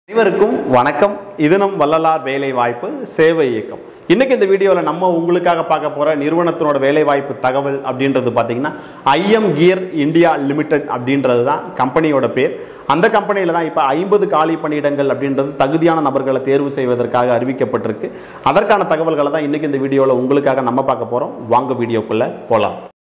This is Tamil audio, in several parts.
அனைவருக்கும் வணக்கம் இது நம் வள்ளலார் வேலை வாய்ப்பு சேவை இயக்கம் இன்னைக்கு இந்த வீடியோவில் நம்ம உங்களுக்காக பார்க்க போகிற நிறுவனத்தினோட வேலை வாய்ப்பு தகவல் அப்படின்றது பார்த்தீங்கன்னா ஐஎம் கியர் இந்தியா லிமிடெட் அப்படின்றது தான் கம்பெனியோட பேர் அந்த கம்பெனியில் தான் இப்போ ஐம்பது காலி பணியிடங்கள் அப்படின்றது தகுதியான நபர்களை தேர்வு செய்வதற்காக அறிவிக்கப்பட்டிருக்கு அதற்கான தகவல்களை தான் இன்னைக்கு இந்த வீடியோவில் உங்களுக்காக நம்ம பார்க்க போகிறோம் வாங்க வீடியோக்குள்ளே போகலாம்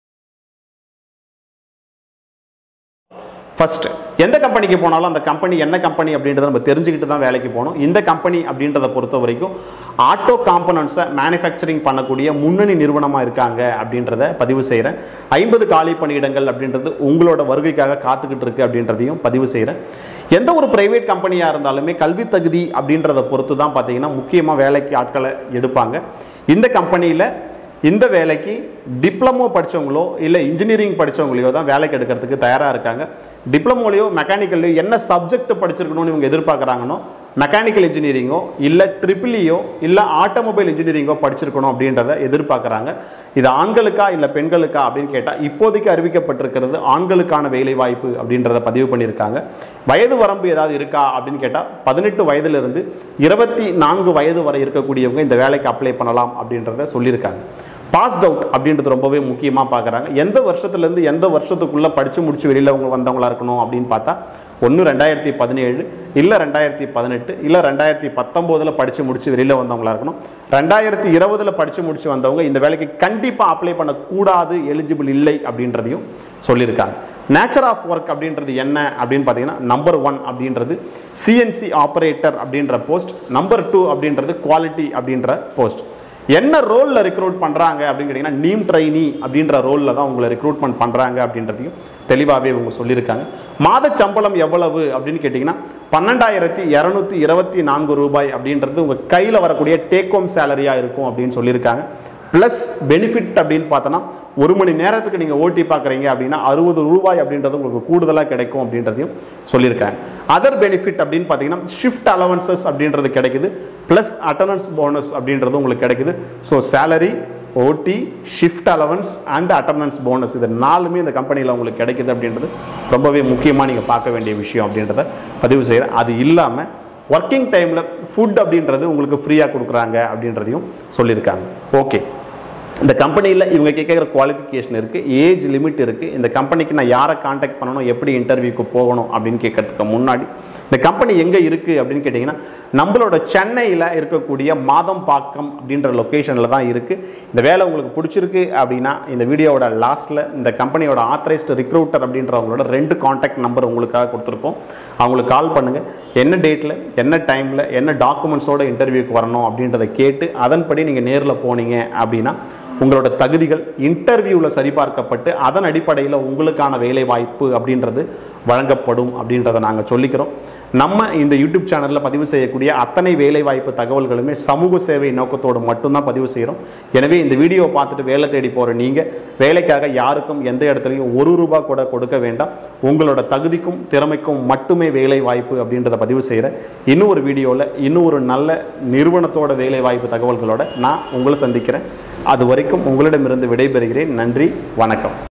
ஃபர்ஸ்ட் எந்த கம்பெனிக்கு போனாலும் அந்த கம்பெனி என்ன கம்பெனி அப்படின்றத நம்ம தெரிஞ்சுக்கிட்டு தான் வேலைக்கு போகணும் இந்த கம்பெனி அப்படின்றத பொறுத்த வரைக்கும் ஆட்டோ காம்பனன்ட்ஸை மேனுஃபேக்சரிங் பண்ணக்கூடிய முன்னணி நிறுவனமாக இருக்காங்க அப்படின்றத பதிவு செய்கிறேன் ஐம்பது காலி பணியிடங்கள் அப்படின்றது உங்களோட வருகைக்காக காத்துக்கிட்டு இருக்கு அப்படின்றதையும் பதிவு செய்கிறேன் எந்த ஒரு பிரைவேட் கம்பெனியாக இருந்தாலுமே கல்வி தகுதி அப்படின்றத பொறுத்து தான் பார்த்தீங்கன்னா முக்கியமாக வேலைக்கு ஆட்களை எடுப்பாங்க இந்த கம்பெனியில் இந்த வேலைக்கு டிப்ளமோ படித்தவங்களோ இல்லை இன்ஜினியரிங் படித்தவங்களையோ தான் வேலைக்கு எடுக்கிறதுக்கு தயாராக இருக்காங்க டிப்ளமோலையோ மெக்கானிக்கல்லையோ என்ன சப்ஜெக்ட் படிச்சிருக்கணும்னு இவங்க எதிர்பார்க்குறாங்கன்னோ மெக்கானிக்கல் இன்ஜினியரிங்கோ இல்லை ட்ரிபிளியோ இல்லை ஆட்டோமொபைல் இன்ஜினியரிங்கோ படிச்சிருக்கணும் அப்படின்றத எதிர்பார்க்குறாங்க இது ஆண்களுக்கா இல்லை பெண்களுக்கா அப்படின்னு கேட்டால் இப்போதைக்கு அறிவிக்கப்பட்டிருக்கிறது ஆண்களுக்கான வேலை வாய்ப்பு அப்படின்றத பதிவு பண்ணியிருக்காங்க வயது வரம்பு ஏதாவது இருக்கா அப்படின்னு கேட்டால் பதினெட்டு வயதிலிருந்து இருபத்தி நான்கு வயது வரை இருக்கக்கூடியவங்க இந்த வேலைக்கு அப்ளை பண்ணலாம் அப்படின்றத சொல்லியிருக்காங்க பாஸ்ட் அவுட் அப்படின்றது ரொம்பவே முக்கியமாக பார்க்குறாங்க எந்த வருஷத்துலேருந்து எந்த வருஷத்துக்குள்ளே படித்து முடிச்சு வெளியில் அவங்க வந்தவங்களா இருக்கணும் அப்படின்னு பார்த்தா ஒன்று ரெண்டாயிரத்தி பதினேழு இல்லை ரெண்டாயிரத்தி பதினெட்டு இல்லை ரெண்டாயிரத்தி பத்தொம்போதில் படித்து முடிச்சு வெளியில் வந்தவங்களா இருக்கணும் ரெண்டாயிரத்தி இருபதில் படித்து முடிச்சு வந்தவங்க இந்த வேலைக்கு கண்டிப்பாக அப்ளை பண்ணக்கூடாது எலிஜிபிள் இல்லை அப்படின்றதையும் சொல்லியிருக்காங்க நேச்சர் ஆஃப் ஒர்க் அப்படின்றது என்ன அப்படின்னு பார்த்தீங்கன்னா நம்பர் ஒன் அப்படின்றது சிஎன்சி ஆப்ரேட்டர் அப்படின்ற போஸ்ட் நம்பர் டூ அப்படின்றது குவாலிட்டி அப்படின்ற போஸ்ட் என்ன ரோலில் ரெக்ரூட் பண்ணுறாங்க அப்படின்னு கேட்டிங்கன்னா நீம் ட்ரைனி அப்படின்ற ரோலில் தான் உங்களை ரெக்ரூட்மெண்ட் பண்ணுறாங்க அப்படின்றதையும் தெளிவாகவே இவங்க சொல்லியிருக்காங்க மாத சம்பளம் எவ்வளவு அப்படின்னு கேட்டிங்கன்னா பன்னெண்டாயிரத்தி இரநூத்தி இருபத்தி நான்கு ரூபாய் அப்படின்றது உங்கள் கையில் வரக்கூடிய டேக் ஹோம் சேலரியாக இருக்கும் அப்படின்னு சொல்லியிருக்காங்க ப்ளஸ் பெனிஃபிட் அப்படின்னு பார்த்தோன்னா ஒரு மணி நேரத்துக்கு நீங்கள் ஓட்டி பார்க்குறீங்க அப்படின்னா அறுபது ரூபாய் அப்படின்றது உங்களுக்கு கூடுதலாக கிடைக்கும் அப்படின்றதையும் சொல்லியிருக்காங்க அதர் பெனிஃபிட் அப்படின்னு பார்த்தீங்கன்னா ஷிஃப்ட் அலவன்சஸ் அப்படின்றது கிடைக்குது ப்ளஸ் அட்டண்டன்ஸ் போனஸ் அப்படின்றது உங்களுக்கு கிடைக்குது so salary OT shift allowance and attendance bonus இது நாலுமே இந்த கம்பெனியில் உங்களுக்கு கிடைக்குது அப்படின்றது ரொம்பவே முக்கியமாக நீங்கள் பார்க்க வேண்டிய விஷயம் அப்படின்றத பதிவு செய்கிறேன் அது இல்லாமல் ஒர்க்கிங் டைமில் ஃபுட் அப்படின்றது உங்களுக்கு ஃப்ரீயாக கொடுக்குறாங்க அப்படின்றதையும் சொல்லியிருக்காங்க ஓகே இந்த கம்பெனியில் இவங்க கேட்குற குவாலிஃபிகேஷன் இருக்குது ஏஜ் லிமிட் இருக்குது இந்த கம்பெனிக்கு நான் யாரை காண்டாக்ட் பண்ணணும் எப்படி இன்டர்வியூக்கு போகணும் அப்படின்னு கேட்கறதுக்கு முன்னாடி இந்த கம்பெனி எங்கே இருக்குது அப்படின்னு கேட்டிங்கன்னா நம்மளோட சென்னையில் இருக்கக்கூடிய மாதம்பாக்கம் அப்படின்ற லொக்கேஷனில் தான் இருக்குது இந்த வேலை உங்களுக்கு பிடிச்சிருக்கு அப்படின்னா இந்த வீடியோவோட லாஸ்ட்டில் இந்த கம்பெனியோட ஆத்தரைஸ்டு ரிக்ரூட்டர் அப்படின்றவங்களோட ரெண்டு காண்டாக்ட் நம்பர் உங்களுக்காக கொடுத்துருக்கோம் அவங்களுக்கு கால் பண்ணுங்கள் என்ன டேட்டில் என்ன டைமில் என்ன டாக்குமெண்ட்ஸோட இன்டர்வியூக்கு வரணும் அப்படின்றத கேட்டு அதன்படி நீங்கள் நேரில் போனீங்க அப்படின்னா உங்களோட தகுதிகள் இன்டர்வியூவில் சரிபார்க்கப்பட்டு அதன் அடிப்படையில் உங்களுக்கான வேலை வாய்ப்பு அப்படின்றது வழங்கப்படும் அப்படின்றத நாங்கள் சொல்லிக்கிறோம் நம்ம இந்த யூடியூப் சேனலில் பதிவு செய்யக்கூடிய அத்தனை வேலை வாய்ப்பு தகவல்களுமே சமூக சேவை நோக்கத்தோடு மட்டும்தான் பதிவு செய்கிறோம் எனவே இந்த வீடியோவை பார்த்துட்டு வேலை தேடி போகிற நீங்கள் வேலைக்காக யாருக்கும் எந்த இடத்துலையும் ஒரு ரூபா கூட கொடுக்க வேண்டாம் உங்களோட தகுதிக்கும் திறமைக்கும் மட்டுமே வேலை வாய்ப்பு அப்படின்றத பதிவு செய்கிறேன் இன்னும் ஒரு வீடியோவில் இன்னும் ஒரு நல்ல நிறுவனத்தோட வேலை வாய்ப்பு தகவல்களோட நான் உங்களை சந்திக்கிறேன் அது வரைக்கும் உங்களிடமிருந்து விடைபெறுகிறேன் நன்றி வணக்கம்